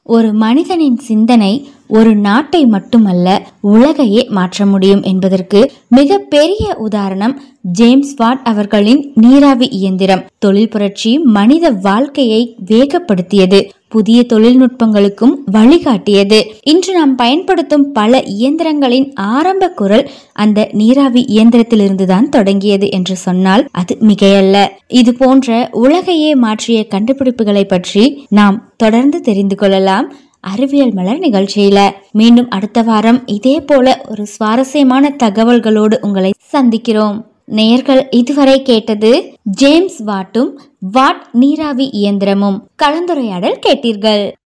ஒரு மனிதனின் சிந்தனை ஒரு நாட்டை மட்டுமல்ல உலகையே மாற்ற முடியும் என்பதற்கு மிக பெரிய உதாரணம் ஜேம்ஸ் வாட் அவர்களின் நீராவி இயந்திரம் தொழில் புரட்சி மனித வாழ்க்கையை வேகப்படுத்தியது புதிய தொழில்நுட்பங்களுக்கும் வழிகாட்டியது இன்று நாம் பயன்படுத்தும் பல இயந்திரங்களின் ஆரம்ப குரல் அந்த நீராவி இயந்திரத்திலிருந்துதான் தொடங்கியது என்று சொன்னால் அது மிகையல்ல இது போன்ற உலகையே மாற்றிய கண்டுபிடிப்புகளை பற்றி நாம் தொடர்ந்து தெரிந்து கொள்ளலாம் அறிவியல் மலர் நிகழ்ச்சியில மீண்டும் அடுத்த வாரம் இதே போல ஒரு சுவாரஸ்யமான தகவல்களோடு உங்களை சந்திக்கிறோம் நேயர்கள் இதுவரை கேட்டது ஜேம்ஸ் வாட்டும் வாட் நீராவி இயந்திரமும் கலந்துரையாடல் கேட்டீர்கள்